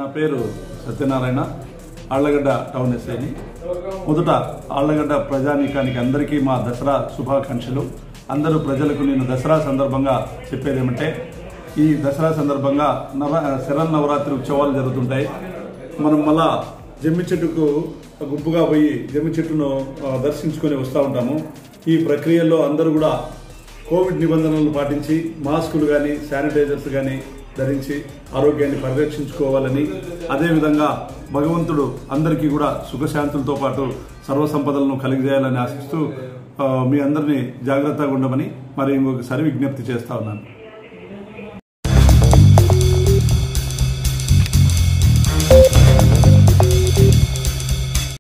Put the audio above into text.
నా పేరు సత్యనారాయణ ఆళ్లగడ్డ టౌన్ ఎస్ఐని మొదట ఆళ్లగడ్డ ప్రజానీకానికి అందరికీ మా దసరా శుభాకాంక్షలు అందరూ ప్రజలకు నేను దసరా సందర్భంగా చెప్పేది ఏమంటే ఈ దసరా సందర్భంగా నవ శరన్నవరాత్రి ఉత్సవాలు జరుగుతుంటాయి మనం మళ్ళా జమ్మి చెట్టుకు గుంపుగా పోయి జమ్మి చెట్టును ఆ, దర్శించుకొని వస్తూ ఉంటాము ఈ ప్రక్రియలో అందరూ కూడా కోవిడ్ నిబంధనలు పాటించి మాస్కులు కానీ శానిటైజర్స్ కానీ ధరించి ఆరోగ్యాన్ని పరిరక్షించుకోవాలని అదేవిధంగా భగవంతుడు అందరికీ కూడా సుఖశాంతులతో పాటు సర్వసంపదలను కలిగజేయాలని ఆశిస్తూ ఆ, మీ అందరినీ జాగ్రత్తగా ఉండమని మరి ఇంకొకసారి విజ్ఞప్తి చేస్తా ఉన్నాను